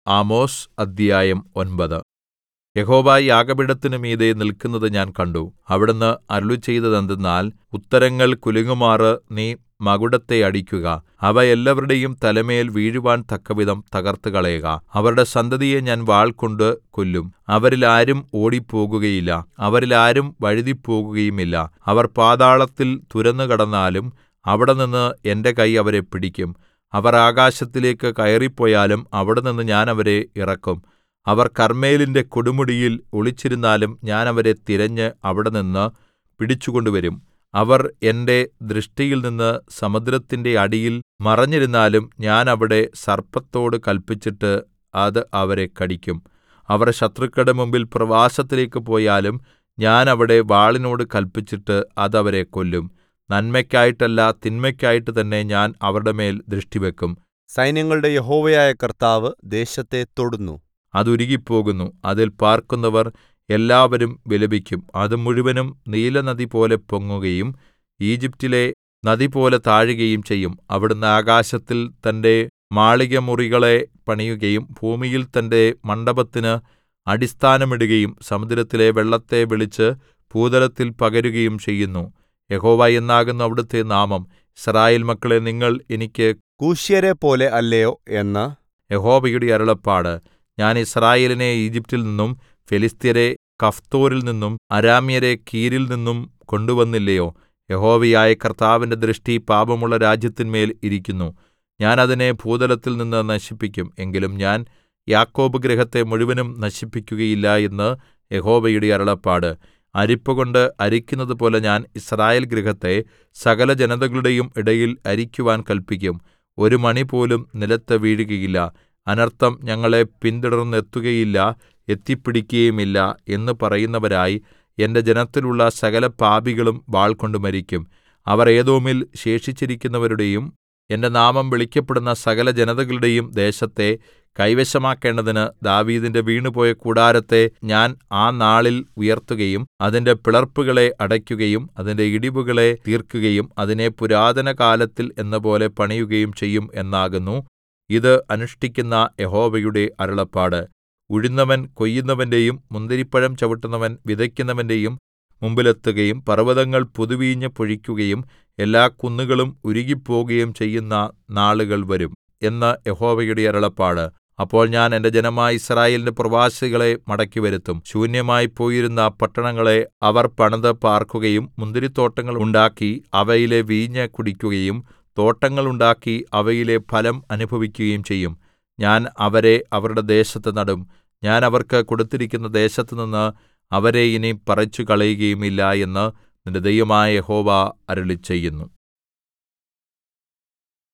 Amos അദ്ധ്യായം ഒൻപത് യഹോവ യാഗപീഠത്തിനു മീതെ നില്ക്കുന്നത് ഞാൻ കണ്ടു അവിടുന്ന് അരുളിച്ചെയ്തതെന്തെന്നാൽ ഉത്തരങ്ങൾ കുലുങ്ങുമാറ് നീ മകുടത്തെ അടിക്കുക അവ എല്ലാവരുടെയും തലമേൽ വീഴുവാൻ തക്കവിധം തകർത്തുകളയുക അവരുടെ സന്തതിയെ ഞാൻ വാൾകൊണ്ട് കൊല്ലും അവരിൽ ആരും ഓടിപ്പോകുകയില്ല അവരിൽ ആരും വഴുതിപ്പോകുകയുമില്ല അവർ പാതാളത്തിൽ തുരന്നുകടന്നാലും അവിടെനിന്ന് എന്റെ കൈ അവരെ പിടിക്കും അവർ ആകാശത്തിലേക്ക് കയറിപ്പോയാലും അവിടെനിന്ന് ഞാൻ അവരെ ഇറക്കും അവർ കർമ്മേലിന്റെ കൊടുമുടിയിൽ ഒളിച്ചിരുന്നാലും ഞാൻ അവരെ തിരഞ്ഞ് അവിടെനിന്ന് പിടിച്ചുകൊണ്ടുവരും അവർ എന്റെ ദൃഷ്ടിയിൽനിന്ന് സമുദ്രത്തിന്റെ അടിയിൽ മറഞ്ഞിരുന്നാലും ഞാൻ അവിടെ സർപ്പത്തോട് കല്പിച്ചിട്ട് അത് അവരെ കടിക്കും അവർ ശത്രുക്കളുടെ മുമ്പിൽ പ്രവാസത്തിലേക്ക് പോയാലും ഞാൻ അവിടെ വാളിനോട് കല്പിച്ചിട്ട് അത് അവരെ കൊല്ലും നന്മയ്ക്കായിട്ടല്ല തിന്മയ്ക്കായിട്ട് തന്നെ ഞാൻ അവരുടെ മേൽ ദൃഷ്ടിവെക്കും സൈന്യങ്ങളുടെ യഹോവയായ കർത്താവ് ദേശത്തെ തൊടുന്നു അത് ഉരുകിപ്പോകുന്നു അതിൽ പാർക്കുന്നവർ എല്ലാവരും വിലപിക്കും അത് മുഴുവനും നീലനദിപോലെ പൊങ്ങുകയും ഈജിപ്റ്റിലെ നദിപോലെ താഴുകയും ചെയ്യും അവിടുന്ന് ആകാശത്തിൽ തന്റെ മാളികമുറികളെ പണിയുകയും ഭൂമിയിൽ തന്റെ മണ്ഡപത്തിന് അടിസ്ഥാനമിടുകയും സമുദ്രത്തിലെ വെള്ളത്തെ വിളിച്ച് ഭൂതലത്തിൽ പകരുകയും ചെയ്യുന്നു യഹോവ എന്നാകുന്നു അവിടുത്തെ നാമം യിസ്രായേൽ മക്കളേ നിങ്ങൾ എനിക്ക് കൂശ്യരെപ്പോലെ അല്ലയോ എന്ന് യഹോവയുടെ അരുളപ്പാട് ഞാൻ യിസ്രായേലിനെ ഈജിപ്റ്റിൽ നിന്നും ഫെലിസ്ത്യരെ കഫ്തോരിൽ നിന്നും അരാമ്യരെ കീരിൽ നിന്നും കൊണ്ടുവന്നില്ലയോ യഹോവയായ കർത്താവിന്റെ ദൃഷ്ടി പാപമുള്ള രാജ്യത്തിന്മേൽ ഇരിക്കുന്നു ഞാൻ അതിനെ ഭൂതലത്തിൽ നിന്ന് നശിപ്പിക്കും എങ്കിലും ഞാൻ യാക്കോബ് ഗൃഹത്തെ മുഴുവനും നശിപ്പിക്കുകയില്ല എന്ന് യഹോവയുടെ അരുളപ്പാട് അരിപ്പകൊണ്ട് അരിക്കുന്നതുപോലെ ഞാൻ യിസ്രായേൽ ഗൃഹത്തെ സകലജനതകളുടെയും ഇടയിൽ അരിക്കുവാൻ കല്പിക്കും ഒരു മണിപോലും നിലത്ത് വീഴുകയില്ല അനർത്ഥം ഞങ്ങളെ പിന്തുടർന്നെത്തുകയില്ല എത്തിപ്പിടിക്കുകയുമില്ല എന്ന് പറയുന്നവരായി എന്റെ ജനത്തിലുള്ള സകല പാപികളും വാൾകൊണ്ട് മരിക്കും അവർ ഏദോമിൽ ശേഷിച്ചിരിക്കുന്നവരുടെയും എന്റെ നാമം വിളിക്കപ്പെടുന്ന സകല ജനതകളുടെയും ദേശത്തെ കൈവശമാക്കേണ്ടതിന് ദാവീദിന്റെ വീണുപോയ കൂടാരത്തെ ഞാൻ ആ നാളിൽ ഉയർത്തുകയും അതിന്റെ പിളർപ്പുകളെ അടയ്ക്കുകയും അതിന്റെ ഇടിവുകളെ തീർക്കുകയും അതിനെ പുരാതന കാലത്തിൽ എന്നപോലെ പണിയുകയും ചെയ്യും എന്നാകുന്നു ഇത് അനുഷ്ഠിക്കുന്ന യഹോവയുടെ അരുളപ്പാട് ഉഴുന്നവൻ കൊയ്യുന്നവന്റെയും മുന്തിരിപ്പഴം ചവിട്ടുന്നവൻ വിതയ്ക്കുന്നവന്റെയും മുമ്പിലെത്തുകയും പർവ്വതങ്ങൾ പുതുവീഞ്ഞ് പൊഴിക്കുകയും എല്ലാ കുന്നുകളും ഉരുകിപ്പോകുകയും ചെയ്യുന്ന നാളുകൾ വരും എന്ന് യഹോവയുടെ അരുളപ്പാട് അപ്പോൾ ഞാൻ എന്റെ ജനമായ യിസ്രായേലിന്റെ പ്രവാസികളെ മടക്കിവരുത്തും ശൂന്യമായി പോയിരുന്ന പട്ടണങ്ങളെ അവർ പണിത് പാർക്കുകയും മുന്തിരിത്തോട്ടങ്ങൾ ഉണ്ടാക്കി അവയിലെ വീഞ്ഞ് കുടിക്കുകയും തോട്ടങ്ങൾ ഉണ്ടാക്കി അവയിലെ ഫലം അനുഭവിക്കുകയും ചെയ്യും ഞാൻ അവരെ അവരുടെ ദേശത്ത് നടും ഞാൻ അവർക്ക് കൊടുത്തിരിക്കുന്ന ദേശത്തുനിന്ന് അവരെ ഇനി പറിച്ചുകളയുകയുമില്ല എന്ന് നിന്റെ ദൈവമായ യഹോവ അരുളിച്ചെയ്യുന്നു